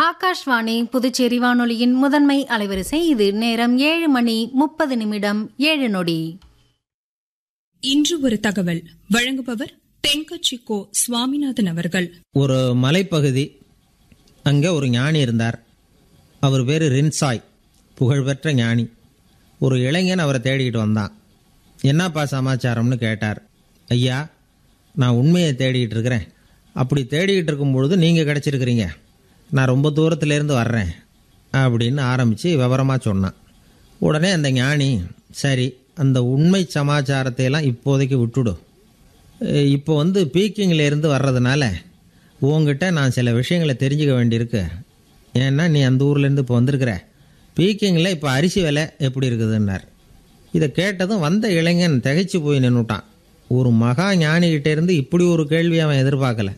ஆகாஷ்வாணி புதுச்சேரி வானொலியின் முதன்மை அலைவரிசை இது நேரம் ஏழு மணி முப்பது நிமிடம் ஏழு நொடி இன்று ஒரு தகவல் வழங்குபவர் தென்கட்சி கோ சுவாமிநாதன் அவர்கள் ஒரு மலைப்பகுதி அங்கே ஒரு ஞானி இருந்தார் அவர் பேர் ரின்சாய் புகழ்பெற்ற ஞானி ஒரு இளைஞன் அவரை தேடிக்கிட்டு வந்தான் என்னப்பா சமாச்சாரம்னு கேட்டார் ஐயா நான் உண்மையை தேடிக்கிட்டு இருக்கிறேன் அப்படி தேடிக்கிட்டு இருக்கும் பொழுது நீங்கள் கிடச்சிருக்கிறீங்க நான் ரொம்ப தூரத்துலேருந்து வர்றேன் அப்படின்னு ஆரம்பித்து விவரமாக சொன்னான் உடனே அந்த ஞானி சரி அந்த உண்மை சமாச்சாரத்தை எல்லாம் இப்போதைக்கு விட்டுடும் அஹ் இப்போ வந்து பீக்கிங்கில் இருந்து வர்றதுனால உங்ககிட்ட நான் சில விஷயங்களை தெரிஞ்சுக்க வேண்டியிருக்கு ஏன்னா நீ அந்த ஊர்லேருந்து இப்போ வந்திருக்கிற பீக்கிங்கில் இப்போ அரிசி விலை எப்படி இருக்குதுன்னார் இதை கேட்டதும் வந்த இளைஞன் திகைச்சு போய் நின்றுட்டான் ஒரு மகா ஞானிகிட்ட இருந்து இப்படி ஒரு கேள்வி அவன் எதிர்பார்க்கல